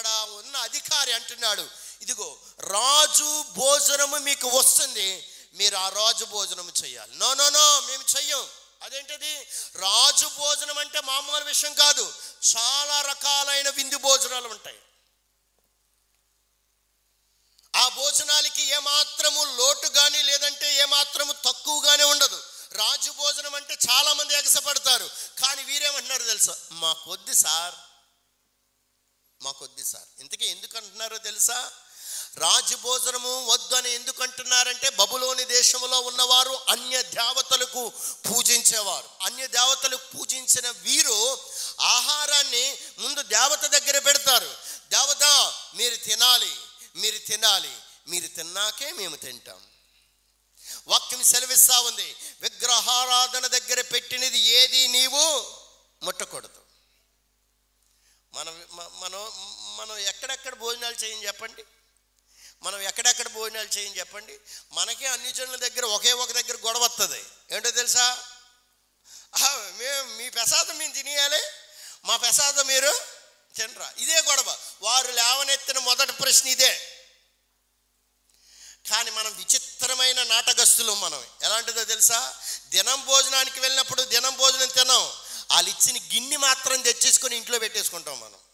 అక్కడ ఉన్న అధికారి అంటున్నాడు ఇదిగో రాజు భోజనము మీకు వస్తుంది మీరు ఆ రాజు భోజనం చేయాలి నో నో నో మేము చెయ్యం అదేంటది రాజు భోజనం అంటే మామూలు విషయం కాదు చాలా రకాలైన విందు భోజనాలు ఉంటాయి ఆ భోజనాలకి ఏమాత్రము లోటు కానీ లేదంటే ఏమాత్రము తక్కువగానే ఉండదు రాజు భోజనం అంటే చాలా మంది ఎగసపడతారు కానీ వీరేమంటున్నారు తెలుసా మా కొద్ది సార్ మా కొద్ది సార్ ఇంతకీ ఎందుకు అంటున్నారో తెలుసా రాజు భోజనము వద్దు అని ఎందుకు అంటున్నారంటే బబులోని దేశంలో ఉన్నవారు అన్య దేవతలకు పూజించేవారు అన్య దేవతలకు పూజించిన వీరు ఆహారాన్ని ముందు దేవత దగ్గర పెడతారు దేవత మీరు తినాలి మీరు తినాలి మీరు తిన్నాకే మేము తింటాం వాక్యం సెలవిస్తా ఉంది విగ్రహారాధన దగ్గర పెట్టినది ఏది నీవు ముట్టకూడదు మనం మ- మనం మనం ఎక్కడెక్కడ భోజనాలు చేయని చెప్పండి మనం ఎక్కడెక్కడ భోజనాలు చేయని చెప్పండి మనకే అన్ని జనుల దగ్గర ఒకే ఒక దగ్గర గొడవ వస్తుంది ఏంటో తెలుసా ఆహా, మేము మీ ప్రసాదం మేము తినేయాలి మా ప్రసాదం మీరు తినరా ఇదే గొడవ వారు లేవనెత్తిన మొదటి ప్రశ్న ఇదే కానీ మనం విచిత్రమైన నాటకస్తులు మనం ఎలాంటిదో తెలుసా దినం భోజనానికి వెళ్ళినప్పుడు దినం భోజనం తినాం వాళ్ళు ఇచ్చిన గిన్నె మాత్రం తెచ్చేసుకొని ఇంట్లో పెట్టేసుకుంటాం మనం